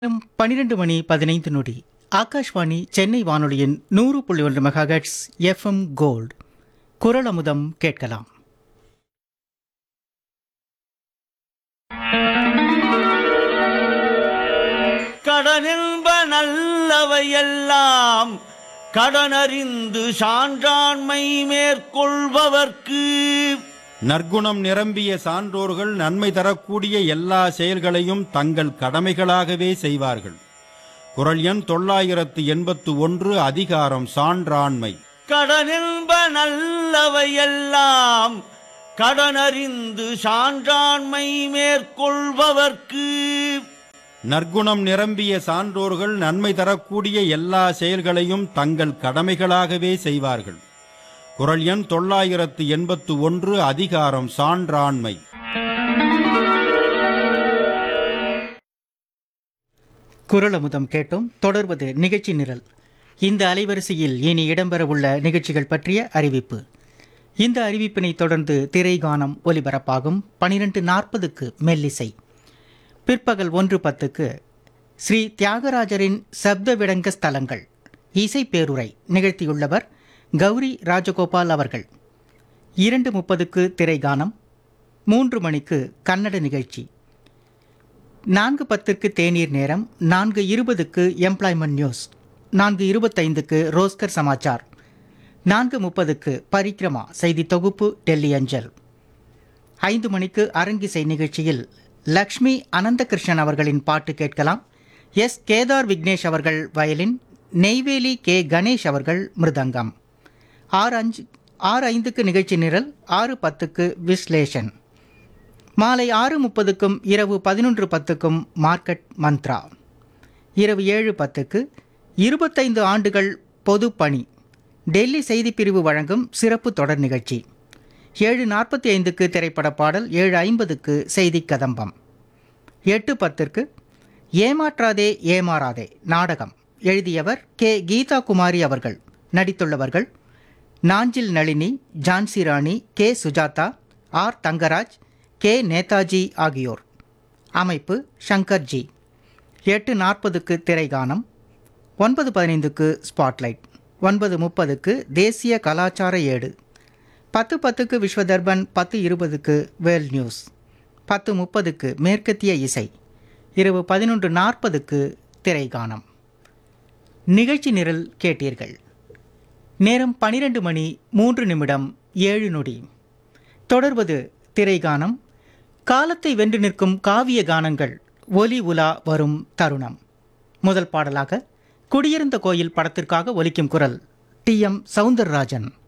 பனிரெண்டு மணி பதினைந்து நொடி ஆகாஷ்வாணி சென்னை வானொலியின் நூறு புள்ளி ஒன்று மெகாஹெட்ஸ் எஃப்எம் கோல்ட் குரல் அமுதம் கேட்கலாம் கடனென்ப நல்லவையெல்லாம் கடனறிந்து சான்றாண்மை மேற்கொள்பவர்க்கு நற்குணம் நிரம்பிய சான்றோர்கள் நன்மை தரக்கூடிய எல்லா செயல்களையும் தங்கள் கடமைகளாகவே செய்வார்கள் குரல் எண் தொள்ளாயிரத்து எண்பத்து ஒன்று அதிகாரம் சான்றாண்மை கடனென்ப நல்லவையெல்லாம் கடனறிந்து சான்றாண்மை மேற்கொள்பவர்க்கு நற்குணம் நிரம்பிய சான்றோர்கள் நன்மை தரக்கூடிய எல்லா செயல்களையும் தங்கள் கடமைகளாகவே செய்வார்கள் குரல் எண் தொள்ளாயிரத்து எண்பத்து ஒன்று அதிகாரம் சான்றாண்மை குரல் அமுதம் கேட்டோம் தொடர்வது நிகழ்ச்சி நிரல் இந்த அலைவரிசையில் இனி இடம்பெறவுள்ள நிகழ்ச்சிகள் பற்றிய அறிவிப்பு இந்த அறிவிப்பினை தொடர்ந்து திரைகானம் ஒலிபரப்பாகும் பனிரெண்டு நாற்பதுக்கு மெல்லிசை பிற்பகல் ஒன்று பத்துக்கு ஸ்ரீ தியாகராஜரின் சப்த விடங்க ஸ்தலங்கள் இசை பேருரை நிகழ்த்தியுள்ளவர் கௌரி ராஜகோபால் அவர்கள் இரண்டு முப்பதுக்கு திரைகானம் மூன்று மணிக்கு கன்னட நிகழ்ச்சி நான்கு பத்திற்கு தேநீர் நேரம் நான்கு இருபதுக்கு எம்ப்ளாய்மெண்ட் நியூஸ் நான்கு இருபத்தைந்துக்கு ரோஸ்கர் சமாச்சார் நான்கு முப்பதுக்கு பரிக்ரமா செய்தி தொகுப்பு டெல்லி அஞ்சல் ஐந்து மணிக்கு அரங்கிசை நிகழ்ச்சியில் லக்ஷ்மி அனந்தகிருஷ்ணன் அவர்களின் பாட்டு கேட்கலாம் எஸ் கேதார் விக்னேஷ் அவர்கள் வயலின் நெய்வேலி கே கணேஷ் அவர்கள் மிருதங்கம் ஆறு அஞ்சு ஆறு ஐந்துக்கு நிகழ்ச்சி நிரல் ஆறு பத்துக்கு விஸ்லேஷன் மாலை ஆறு முப்பதுக்கும் இரவு பதினொன்று பத்துக்கும் மார்க்கெட் மந்த்ரா இரவு ஏழு பத்துக்கு இருபத்தைந்து ஆண்டுகள் பொது பணி டெல்லி செய்திப் பிரிவு வழங்கும் சிறப்பு தொடர் நிகழ்ச்சி ஏழு நாற்பத்தி ஐந்துக்கு திரைப்பட பாடல் ஏழு ஐம்பதுக்கு செய்தி கதம்பம் எட்டு பத்திற்கு ஏமாற்றாதே ஏமாறாதே நாடகம் எழுதியவர் கே கீதா குமாரி அவர்கள் நடித்துள்ளவர்கள் Nanjil Nalini Jhansi Rani K Sujatha R Thangaraj K Netaji ஆகியோர் அமைப்பு சங்கர்ஜி எட்டு நாற்பதுக்கு திரைகானம் ஒன்பது பதினைந்துக்கு ஸ்பாட்லைட் ஒன்பது முப்பதுக்கு தேசிய கலாச்சார ஏடு பத்து பத்துக்கு விஸ்வதர்பன் பத்து இருபதுக்கு வேல் நியூஸ் பத்து முப்பதுக்கு மேற்கத்திய இசை இரவு பதினொன்று நாற்பதுக்கு திரைகானம் நிகழ்ச்சி நிரல் கேட்டீர்கள் நேரம் பனிரெண்டு மணி மூன்று நிமிடம் ஏழு நொடி தொடர்வது திரைகானம் காலத்தை வென்று நிற்கும் காவிய கானங்கள் ஒலி உலா வரும் தருணம் முதல் பாடலாக குடியிருந்த கோயில் படத்திற்காக ஒலிக்கும் குரல் டி எம் சவுந்தரராஜன்